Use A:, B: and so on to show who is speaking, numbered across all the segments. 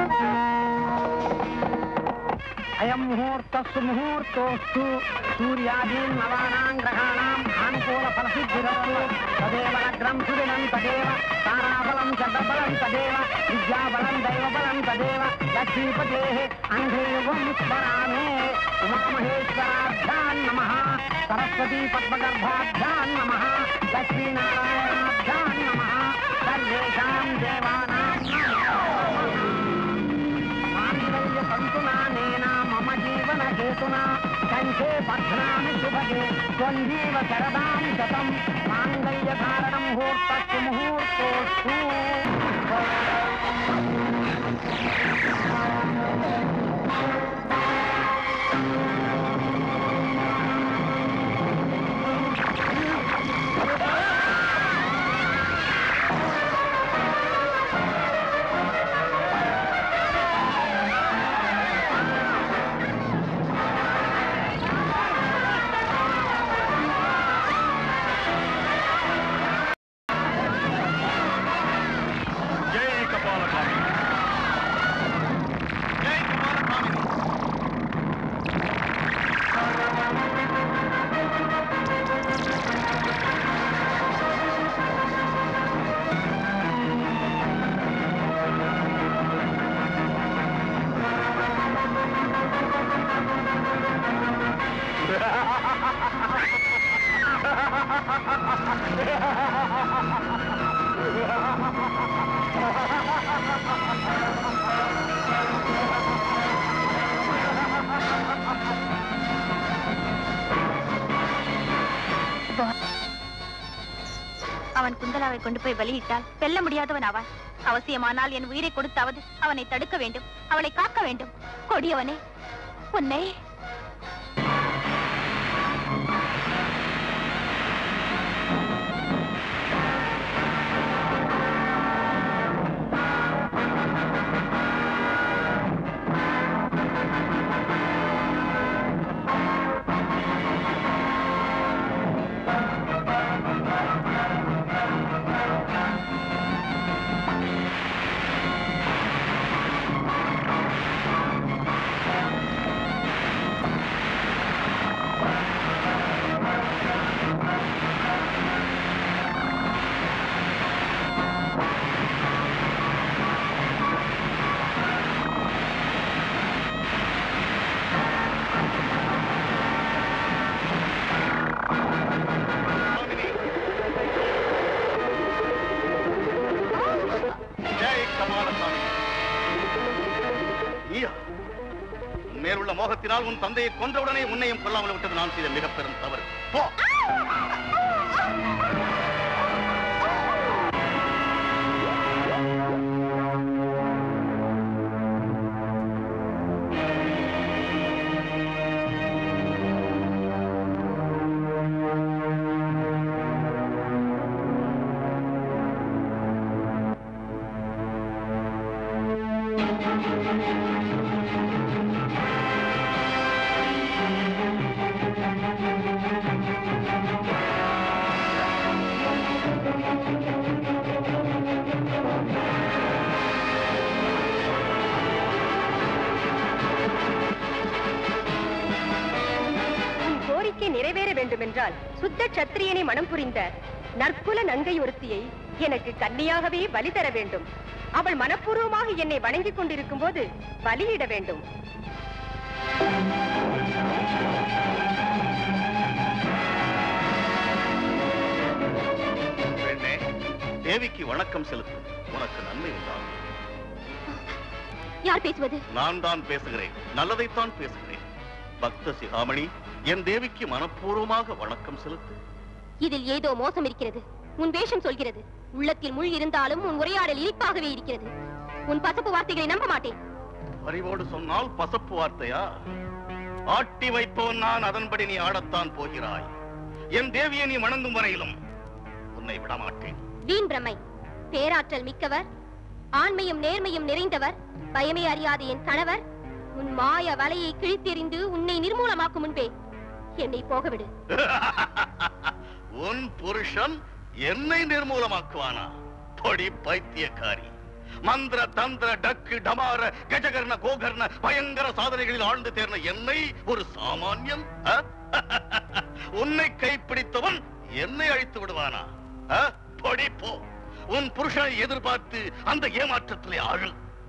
A: అయం ముహూర్తస్సు ముహూర్తోస్తు సూర్యాదీన్ నవానాం గ్రహాణాం ఆనుకూల ఫలసిద్ధిరస్తు తదేవ అగ్రం సుదినం తదేవ తారాబలం చంద్రబలం తదేవ విద్యాబలం దైవబలం తదేవ లక్ష్మీపతే అంఘ్రేయుగం స్మరామే ఉమామహేశ్వరాభ్యాన్ నమ సరస్వతీ పద్మగర్భాభ్యాన్ నమ లక్ష్మీనారాయణాభ్యాన్ నమ సర్వేషాం దేవానాం మాంగళ్య సంతునానేన మమ జీవన హేతునా కంఠే పధ్నామి శుభగే త్వంజీవ శరదాం శతం మాంగళ్య కారణం ముహూర్తస్సు ముహూర్తోస్తు
B: జై కపాలస్వామి జై కపాలస్వామి
C: அவன் குந்தலாவை கொண்டு போய் பலியிட்டால் வெல்ல முடியாதவன் ஆவான் அவசியமானால் என் உயிரை கொடுத்தாவது அவனை தடுக்க வேண்டும் அவளை காக்க வேண்டும் கொடியவனே உன்னை
B: ஜெய் கபாலஸ்வாமி நீயா மேலுள்ள மோகத்தினால் உன் தந்தையை கொன்றவுடனே உன்னையும் கொல்லாமல் விட்டது நான் செய்த மிக பெரும் தவறு போ
D: உன் கோரிக்கை நிறைவேற வேண்டுமென்றால் சுத்த சத்திரியனை மனம் புரிந்த நற்குல நங்கை ஒருத்தியை எனக்கு கன்னியாகவே பலி தர வேண்டும் அவள் மனப்பூர்வமாக என்னை வணங்கிக் கொண்டிருக்கும் போது பலியிட வேண்டும்
B: பெண்ணே தேவிக்கு வணக்கம் செலுத்து உனக்கு நன்மை உண்டாகும்
C: யார் பேசுவது
B: நான் தான் பேசுகிறேன் நல்லதைத்தான் பேசுகிறேன் பக்த சிகாமணி என் தேவிக்கு மனப்பூர்வமாக வணக்கம் செலுத்து
C: இதில் ஏதோ மோசம் இருக்கிறது உன் வேஷம் சொல்கிறது உள்ளத்தில் முள் இருந்தாலும் உன் உரையாடல் இனிப்பாகவே இருக்கிறது உன் பசப்பு வார்த்தைகளை நம்ப மாட்டேன்
B: அறிவோடு சொன்னால் பசப்பு வார்த்தையா ஆட்டி வைப்போன் நான் அதன்படி நீ ஆடத்தான் போகிறாய் என் தேவியை நீ வணங்கும் வரையிலும் உன்னை விடமாட்டேன்
C: வீண் பிரமை பேராற்றல் மிக்கவர் ஆண்மையும் நேர்மையும் நிறைந்தவர் பயமே அறியாத என் கணவர் உன் மாய வலையை கிழித்தெறிந்து உன்னை நிர்மூலமாக்கும் முன்பே என்னை போகவிடு
B: உன் புருஷன் என்னை நிர்மூலமாக்குவானா பொடி பைத்தியக்காரி மந்திர தந்திர டக்கு டமார கஜகர்ண கோகர்ண பயங்கர சாதனைகளில் ஆழ்ந்து தேர்ந்த என்னை ஒரு சாமானியன் ஆ? உன்னை கைப்பிடித்தவன் என்னை அழித்து விடுவானா ஆ? போடி போ உன் புருஷனை எதிர்பார்த்து அந்த ஏமாற்றத்திலே ஆழு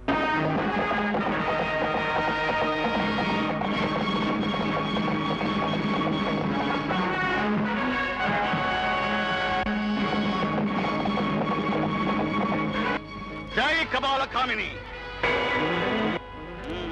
B: ஜெய் கபால காமினி ம்.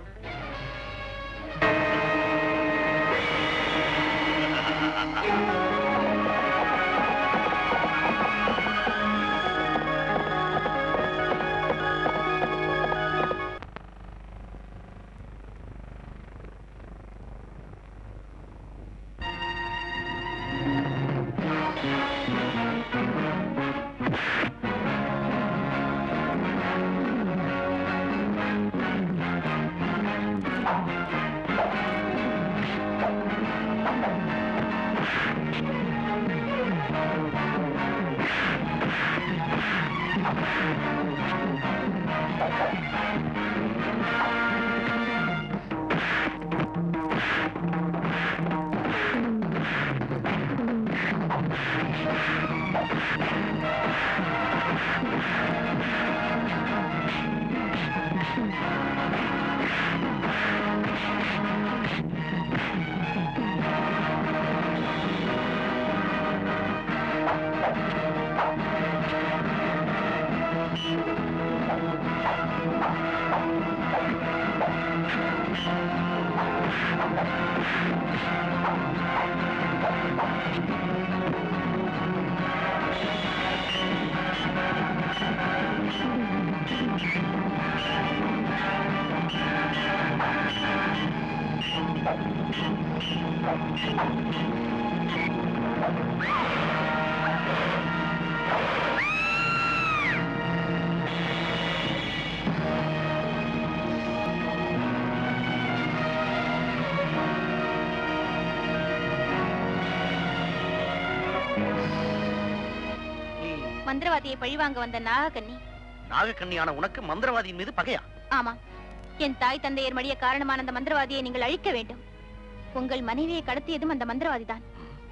C: மந்திரவாதியை பழிவாங்க வந்த நாகக்கன்னி
A: நாகக்கண்ணியான உனக்கு மந்திரவாதியின் மீது பகையா
C: ஆமா என் தாய் தந்தையர் மடிய காரணமான அந்த மந்திரவாதியை நீங்கள் அழிக்க வேண்டும் உங்கள் மனைவியை கடத்தியதும் அந்த மந்திரவாதிதான்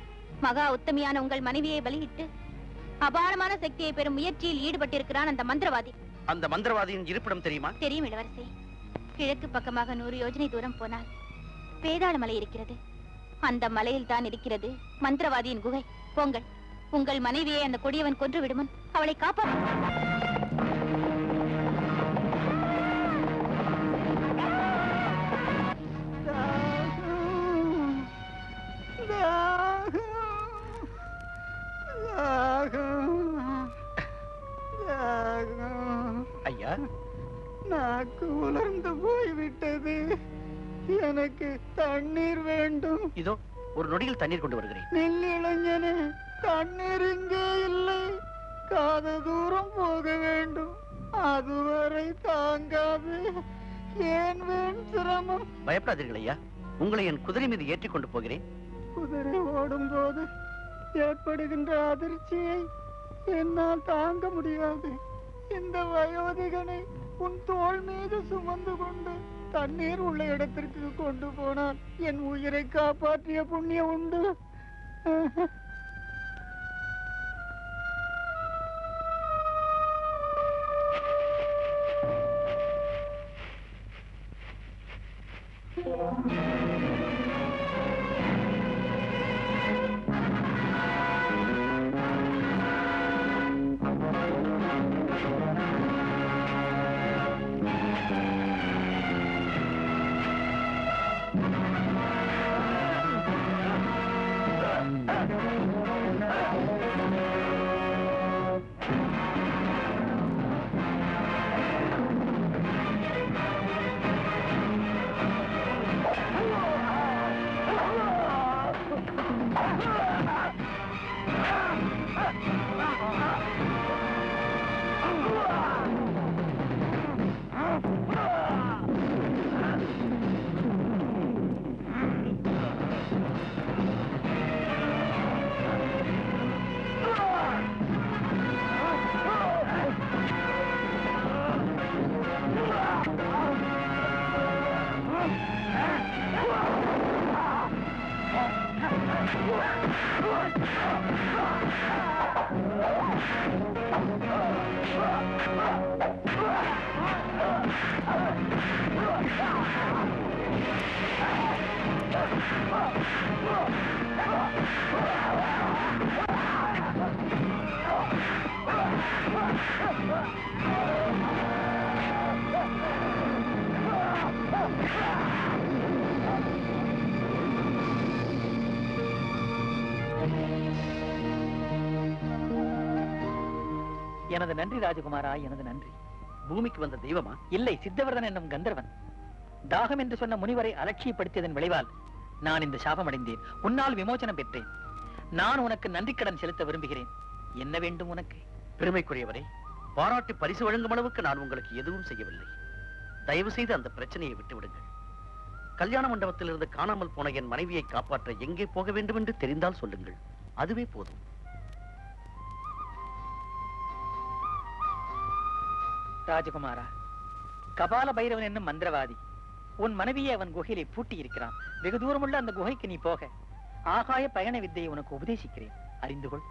C: மகா உத்தமியான உங்கள் மனைவியை பலியிட்டு அபாரமான சக்தியை பெறும் முயற்சியில் ஈடுபட்டிருக்கிறான் அந்த மந்திரவாதி
A: அந்த மந்திரவாதியின் இருப்பிடம் தெரியுமா
C: தெரியும் இளவரசே கிழக்கு பக்கமாக நூறு யோஜனை தூரம் போனால் வேதாள மலை இருக்கிறது அந்த மலையில் தான் இருக்கிறது மந்திரவாதியின் குகை போங்கள் உங்கள் மனைவியை அந்த கொடியவன் கொன்று விடுமுன் அவளை காப்பா
A: ஐயா
E: நாக்கு உலர்ந்து போய்விட்டது எனக்கு தண்ணீர் வேண்டும்
A: இதோ ஒரு நொடியில் தண்ணீர் கொண்டு வருகிறேன்
E: நில் இளைஞனே தண்ணீர் இங்கே இல்லை காத தூரம் போக வேண்டும் அதுவரை தாங்காது ஏன் வேண் சிரமம்
A: பயப்படாதீர்கள் ஐயா உங்களை என் குதிரை மீது ஏற்றிக் கொண்டு போகிறேன்
E: குதிரை ஓடும் போது ஏற்படுகின்ற அதிர்ச்சியை என்னால் தாங்க முடியாது இந்த வயோதிகனை உன் தோள் மீது சுமந்து கொண்டு தண்ணீர் உள்ள இடத்திற்கு கொண்டு போனால் என் உயிரை காப்பாற்றிய புண்ணியம் உண்டு
C: ஆ
F: எனது நன்றி ராஜகுமாரா எனது நன்றி
A: பூமிக்கு வந்த தெய்வமா
F: இல்லை சித்தவர்தன் என்னும் கந்தர்வன் தாகம் என்று சொன்ன முனிவரை அலட்சியப்படுத்தியதன் விளைவால் நான் இந்த சாபம் அடைந்தேன் உன்னால் விமோசனம் பெற்றேன் நான் உனக்கு நன்றிக்கடன் செலுத்த விரும்புகிறேன் என்ன வேண்டும் உனக்கு
A: பெருமைக்குரியவரே பாராட்டி பரிசு வழங்கும் அளவுக்கு நான் உங்களுக்கு எதுவும் செய்யவில்லை தயவு செய்து அந்த பிரச்சனையை விட்டு விடுங்கள் கல்யாண மண்டபத்திலிருந்து காணாமல் போன என் மனைவியை காப்பாற்ற எங்கே போக வேண்டும் என்று தெரிந்தால் சொல்லுங்கள் அதுவே போதும்
F: ராஜகுமாரா கபால பைரவன் என்னும் மந்திரவாதி உன் மனைவியை அவன் குகையிலே பூட்டி இருக்கிறான் வெகு தூரமுள்ள அந்த குகைக்கு நீ போக ஆகாய பயண வித்தையை உனக்கு உபதேசிக்கிறேன் அறிந்து கொள்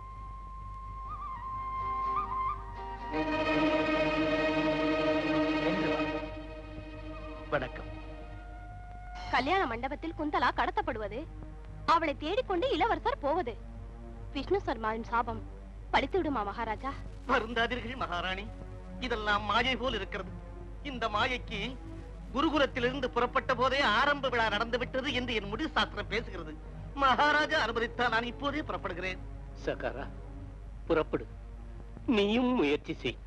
F: வென்று வா.
A: வணக்கம்
C: கல்யாண மண்டபத்தில் குந்தலா கடத்தப்படுவது அவளை தேடிக்கொண்டு இளவரசர் போவது விஷ்ணு சர்மாவின் சாபம் பழித்து விடுமா மகாராஜா
A: வருந்தாதீர்கள் மகாராணி இதெல்லாம் மாயை போல் இருக்கிறது இந்த மாயைக்கு குருகுலத்திலிருந்து புறப்பட்ட போதே ஆரம்ப விழா நடந்து விட்டது என்று என் முடிவு சாஸ்திரம் பேசுகிறது மகாராஜா அனுமதித்தால் நான் இப்போதே புறப்படுகிறேன்
G: சகாரா புறப்படு நீயும் முயற்சி செய்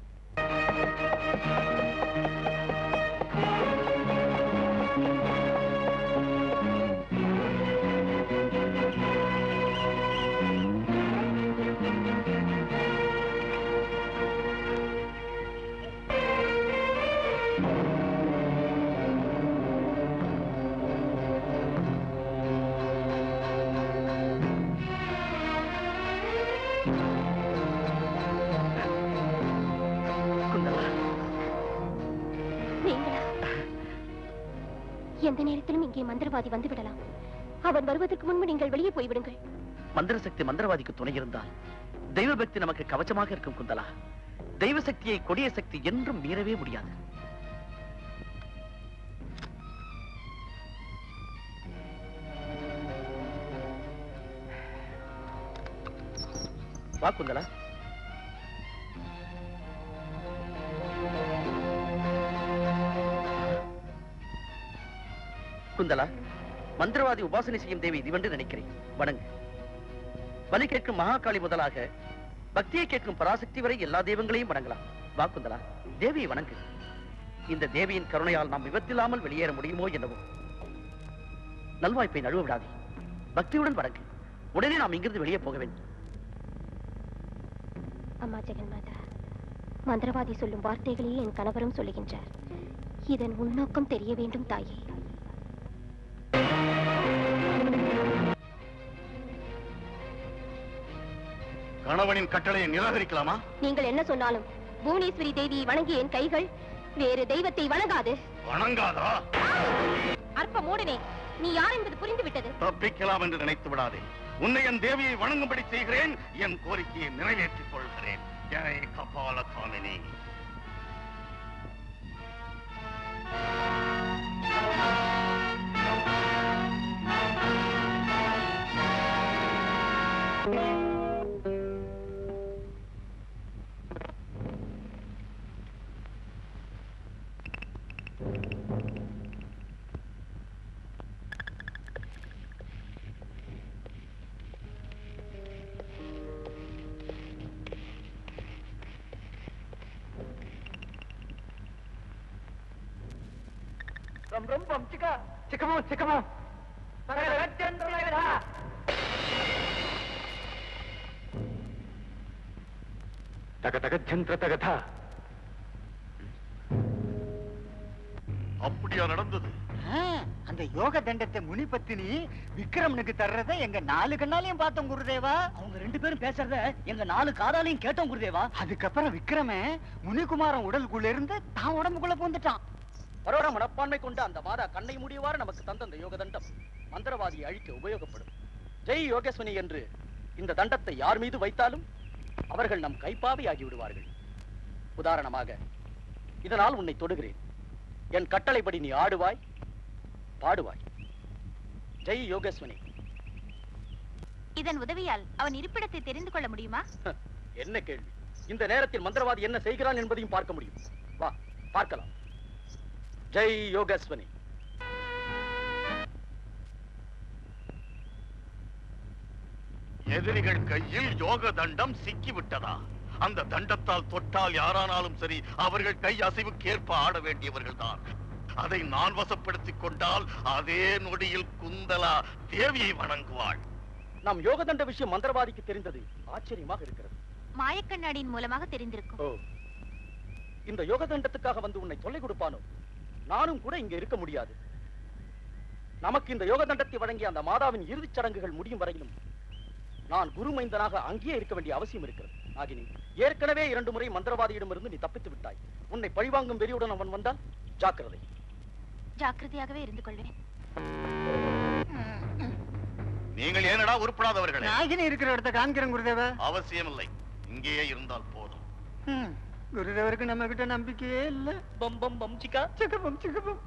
A: குந்தலா
C: நீங்களா எந்த நேரத்திலும் இங்கே மந்திரவாதி வந்து விடலாம் அவன் வருவதற்கு முன்பு நீங்கள் வெளியே போய்விடுங்கள்
A: மந்திர சக்தி மந்திரவாதிக்கு துணை இருந்தால் தெய்வ பக்தி நமக்கு கவச்சமாக இருக்கும் குந்தலா தெய்வ சக்தியை கொடிய சக்தி என்றும் மீறவே முடியாது வா குந்தலா குந்தலா மந்திரவாதி உபாசனை செய்யும் தேவி இதுவென்று நினைக்கிறேன் வணங்கு பலி கேட்கும் மகாகாளி முதலாக பக்தியை கேட்கும் பராசக்தி வரை எல்லா தெய்வங்களையும் வணங்கலாம் வா குந்தலா தேவியை வணங்கு இந்த தேவியின் கருணையால் நாம் விபத்தில்லாமல் வெளியேற முடியுமோ என்னவோ நல்வாய்ப்பை நழுவ விடாதே பக்தியுடன் வணங்கு உடனே நாம் இங்கிருந்து வெளியே போக வேண்டும்
C: அம்மா ஜெகன்மாதா மந்திரவாதி சொல்லும் வார்த்தைகளையே என் கணவரும் சொல்லுகின்றார் இதன் உள்நோக்கம் தெரிய வேண்டும் தாயே
B: கணவனின் கட்டளையை நிராகரிக்கலாமா
C: நீங்கள் என்ன சொன்னாலும் புவனேஸ்வரி தேவியை வணங்கிய என் கைகள் வேறு தெய்வத்தை வணங்காது
B: வணங்காதா
C: அற்ப மூடனே நீ யார் என்பது புரிந்து விட்டது
B: தப்பிக்கலாம் என்று நினைத்து விடாதே உன்னை என் தேவியை வணங்கும்படி செய்கிறேன் என் கோரிக்கையை நிறைவேற்றிக் கொள்கிறேன் ஜெய் கபால காமினி
F: ரம் ரம் பம் சிக்கா சிக்கமோ சிக்கமோ
G: தக தகஜந்திர தகதா
B: அப்படியா நடந்தது
E: அந்த யோக தண்டத்தை முனி பத்தினி விக்ரமனுக்கு தர்றத எங்க நாலு கண்ணாலையும் பார்த்தோம் குருதேவா
A: அவங்க ரெண்டு பேரும் பேசுறத எங்க நாலு காதாலையும் கேட்டோம் குருதேவா
E: அதுக்கப்புறம் விக்ரமன் முனிகுமாரன் உடலுக்குள்ள இருந்து தான் உடம்புக்குள்ள பூந்துட்டான்
A: பரோட மனப்பான்மை கொண்ட அந்த மாதா கண்ணை முடியவாறு நமக்கு தந்த அந்த யோக தண்டம் மந்திரவாதியை அழிக்க உபயோகப்படும் ஜெய் யோகேஸ்வனி என்று இந்த தண்டத்தை யார் மீது வைத்தாலும் அவர்கள் நம் கைப்பாவை ஆகி விடுவார்கள் உதாரணமாக இதனால் உன்னை தொடுகிறேன் என் கட்டளைப்படி நீ ஆடுவாய் பாடுவாய் ஜெய் யோகேஸ்வனி
C: இதன் உதவியால் அவன் இருப்பிடத்தை தெரிந்து கொள்ள முடியுமா
A: என்ன கேள்வி இந்த நேரத்தில் மந்திரவாதி என்ன செய்கிறான் என்பதையும் பார்க்க முடியும் வா பார்க்கலாம் ஜெய் யோகேஸ்வனி
B: எதிரிகள் கையில் யோக தண்டம் சிக்கி விட்டதா அந்த தண்டத்தால் தொட்டால் யாரானாலும் சரி அவர்கள் கை அசைவுக்கு ஏற்ப ஆட வேண்டியவர்கள் தான் அதை நான் வசப்படுத்திக் கொண்டால் அதே நொடியில் குந்தலா தேவியை வணங்குவாள்
A: நம் யோக தண்ட விஷயம் மந்திரவாதிக்கு தெரிந்தது ஆச்சரியமாக இருக்கிறது
C: மாயக்கண்ணாடியின் மூலமாக தெரிந்திருக்கும்
A: ஓ இந்த யோக தண்டத்துக்காக வந்து உன்னை தொல்லை கொடுப்பானோ நானும் கூட இங்க இருக்க முடியாது நமக்கு இந்த யோக தண்டத்தை வழங்கிய அந்த மாதாவின் இறுதிச் சடங்குகள் முடியும் வரையிலும் நான் குருமைந்தனாக அங்கேயே இருக்க வேண்டிய அவசியம் இருக்கிறது நாகினி ஏற்கனவே இரண்டு முறை மந்திரவாதியிடமிருந்து நீ தப்பித்து விட்டாய் உன்னை பழிவாங்கும் வெறியுடன் அவன் வந்தால் ஜாக்கிரதை
C: ஜாக்கிரதையாகவே இருந்து கொள்வேன்
B: நீங்கள் ஏனடா உருப்படாதவர்களே
E: நாகினி இருக்கிற இடத்த காண்கிறேன் குருதேவ
B: அவசியமில்லை இங்கேயே இருந்தால் போதும்
E: ம், குருதேவருக்கு நம்ம கிட்ட நம்பிக்கையே இல்ல
A: பம் பம் பம் சிக்கா
E: சிக்கப்பம் சிக்கப்பம்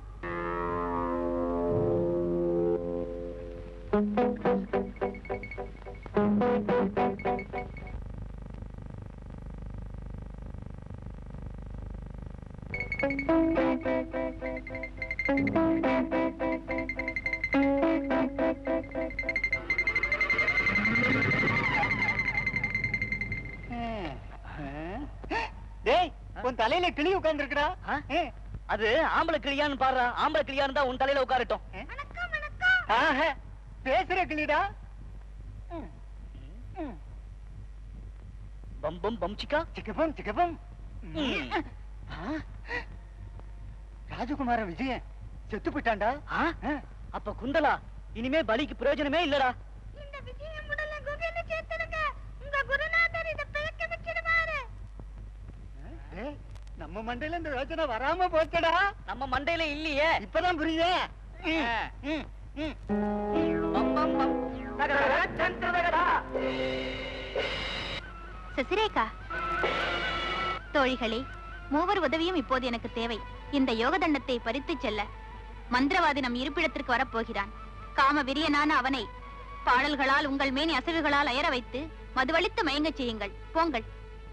E: டேய் உன் தலையில கிளி உட்கார்ந்துருக்கா
A: அது ஆம்பளை கிளியான்னு பாரு ஆம்பளை கிளியான்னு தான் உன் தலையில உட்காரட்டும்
E: பேசுற கிளிடா
A: பம் பம் பம் சிக்கா
E: சிக்கப்பம் சிக்கப்பம்
A: ம்.
E: ராஜகுமார விஜயன் செத்து போயிட்டான்டா
A: ஆ? அப்ப குந்தலா இனிமே பலிக்கு பிரயோஜனமே இல்லடா
C: இந்த விஷயம் உடல குகையில சேர்த்துடுங்க உங்க குருநாதர் இத பிழைக்க வச்சிடுவாரு
E: டேய், நம்ம மண்டையில இந்த யோசனை வராம போச்சடா
A: நம்ம மண்டையில இல்லையே
E: இப்பதான் புரியுதே
A: ஆ.
E: ம், ம்.
A: பம் பம் பம் தகதக, தந்ததகதா.
C: சசிரேகா தோழிகளே மூவர் உதவியும் இப்போது எனக்கு தேவை இந்த யோக தண்டத்தை பறித்துச் செல்ல மந்திரவாதி நம் இருப்பிடத்திற்கு வரப்போகிறான் காம விரியனான அவனை பாடல்களால் உங்கள் மேனி அசைவுகளால் அயர வைத்து மதுவளித்து மயங்கச் செய்யுங்கள் போங்கள்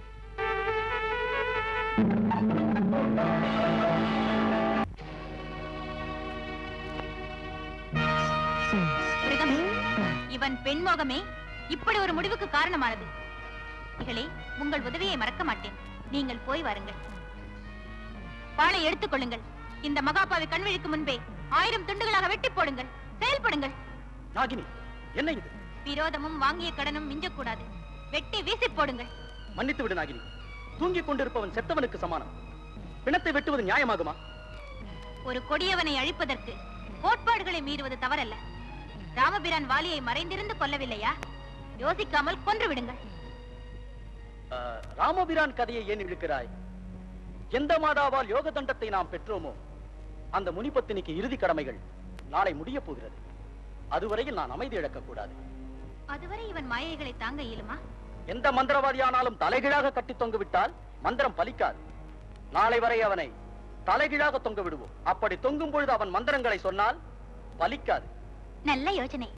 C: மிருகமே, இவன் பெண்மோகமே இப்படி ஒரு முடிவுக்கு காரணமானது இகளே உங்கள் உதவியை மறக்க மாட்டேன் நீங்கள் போய் வாருங்கள் பாலை எடுத்துக் கொள்ளுங்கள் இந்த மகாபாவி கண்விழிக்கு முன்பே ஆயிரம் துண்டுகளாக வெட்டி போடுங்கள் செயல்படுங்கள்
A: நாகினி என்ன இது
C: விரோதமும் வாங்கிய கடனும் மிஞ்சக்கூடாது வெட்டி வீசி போடுங்கள்
A: மன்னித்து விடு நாகினி தூங்கிக் கொண்டிருப்பவன் செத்தவனுக்கு சமானம் பிணத்தை வெட்டுவது நியாயமாகுமா
C: ஒரு கொடியவனை அழிப்பதற்கு கோட்பாடுகளை மீறுவது தவறல்ல ராமபிரான் வாலியை மறைந்திருந்து கொல்லவில்லையா யோசிக்காமல் கொன்று விடுங்கள்
A: ஆ, ராமபிரான் கதையை ஏன் இழுக்கிறாய் எந்த மாதாவால் யோக தண்டத்தை நாம் பெற்றோமோ அந்த முனிபத்தினிக்கு இறுதி கடமைகள் நாளை முடிய போகிறது அதுவரையில் நான் அமைதி இழக்கக் கூடாது
C: அதுவரை இவன் மாயைகளை தாங்க இயலுமா
A: எந்த மந்திரவாதியானாலும் தலைகீழாக கட்டி தொங்க விட்டால் மந்திரம் பலிக்காது நாளை வரை அவனை தலைகீழாக தொங்க விடுவோம் அப்படி தொங்கும் பொழுது அவன் மந்திரங்களை சொன்னால் பலிக்காது
C: நல்ல யோசனை